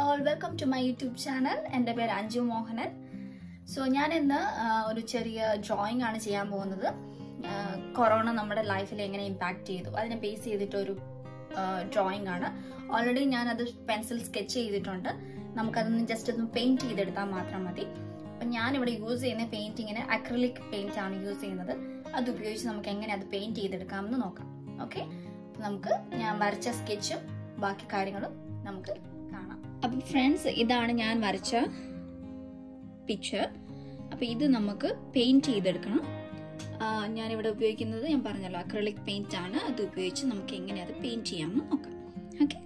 all welcome to my YouTube channel എൻ്റെ പേര് Anju Mohanan so ഞാൻ ഇന്ന് ആ, ഒരു ചെറിയ ഡ്രോയിങ് ആണ് ചെയ്യാൻ പോകുന്നത് ആ, കൊറോണ നമ്മുടെ ലൈഫിൽ എങ്ങനെ ഇമ്പാക്ട് ചെയ്തു അതിനെ ബേസ് ചെയ്തിട്ടൊരു ഡ്രോയിങ് ആണ് ഓൾറെഡി ഞാൻ അത് പെൻസിൽ സ്കെച്ച് ചെയ്തിട്ടുണ്ട് നമുക്കതൊന്ന് ജസ്റ്റ് ഒന്ന് പെയിന്റ് ചെയ്തെടുത്താൽ മാത്രം മതി അപ്പം ഞാനിവിടെ യൂസ് ചെയ്യുന്ന പെയിന്റിങ്ങിന് അക്രലിക് പെയിന്റ് ആണ് യൂസ് ചെയ്യുന്നത് അത് ഉപയോഗിച്ച് നമുക്ക് എങ്ങനെ അത് പെയിന്റ് ചെയ്തെടുക്കാമെന്ന് നോക്കാം ഓക്കെ നമുക്ക് ഞാൻ വരച്ച സ്കെച്ചും ബാക്കി കാര്യങ്ങളും നമുക്ക് കാണാം അപ്പം ഫ്രണ്ട്സ് ഇതാണ് ഞാൻ വരച്ച പിക്ചർ അപ്പം ഇത് നമുക്ക് പെയിന്റ് ചെയ്തെടുക്കണം ആ, ഞാനിവിടെ ഉപയോഗിക്കുന്നത് ഞാൻ പറഞ്ഞല്ലോ അക്രലിക് പെയിന്റ് ആണ് അത് ഉപയോഗിച്ച് നമുക്ക് എങ്ങനെ അത് പെയിന്റ് ചെയ്യാമെന്ന് നോക്കാം ഓക്കെ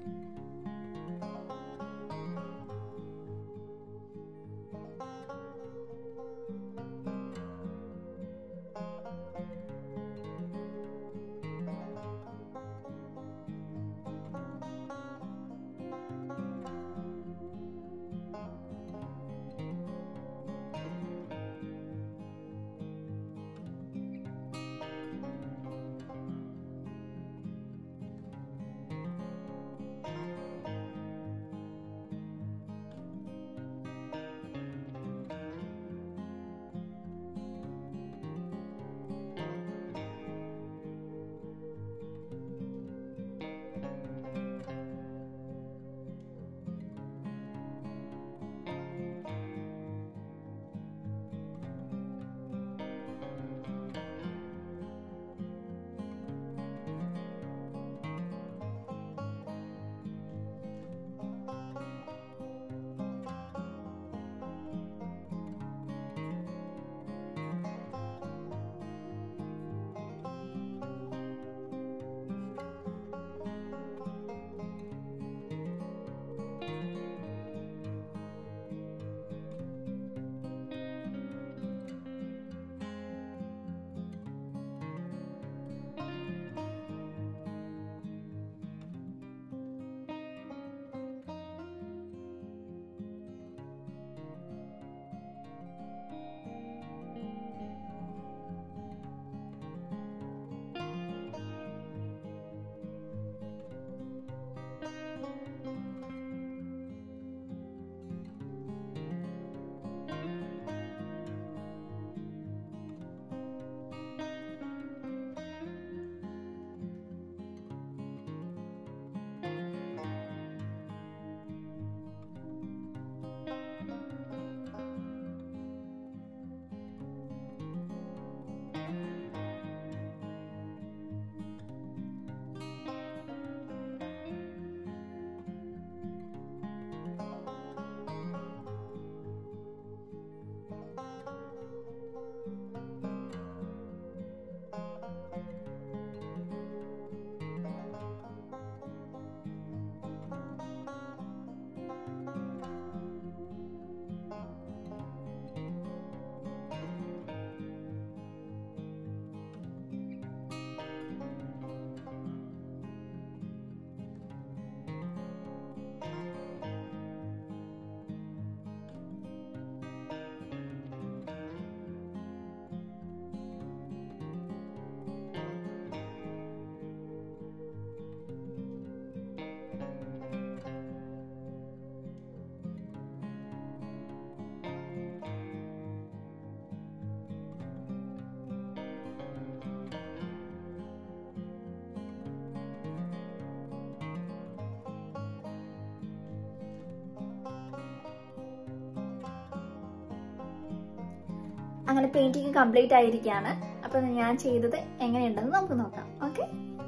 അങ്ങനെ പെയിന്റിങ് കംപ്ലീറ്റ് ആയിരിക്കുകയാണ് അപ്പൊ ഞാൻ ചെയ്തത് എങ്ങനെയുണ്ടെന്ന് നമുക്ക് നോക്കാം ഓക്കെ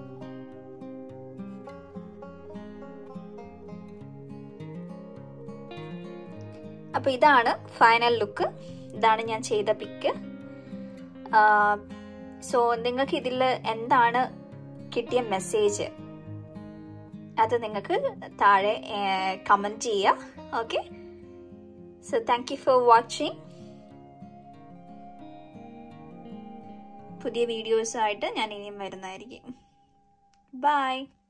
അപ്പൊ ഇതാണ് ഫൈനൽ ലുക്ക് ഇതാണ് ഞാൻ ചെയ്ത പിക്ക് സോ നിങ്ങൾക്ക് ഇതിൽ എന്താണ് കിട്ടിയ മെസ്സേജ് അത് നിങ്ങൾക്ക് താഴെ കമന്റ് ചെയ്യുക okay so thank you for watching പുതിയ വീഡിയോസുമായിട്ട് ഞാൻ ഇനിയും വരുന്നതായിരിക്കും ബൈ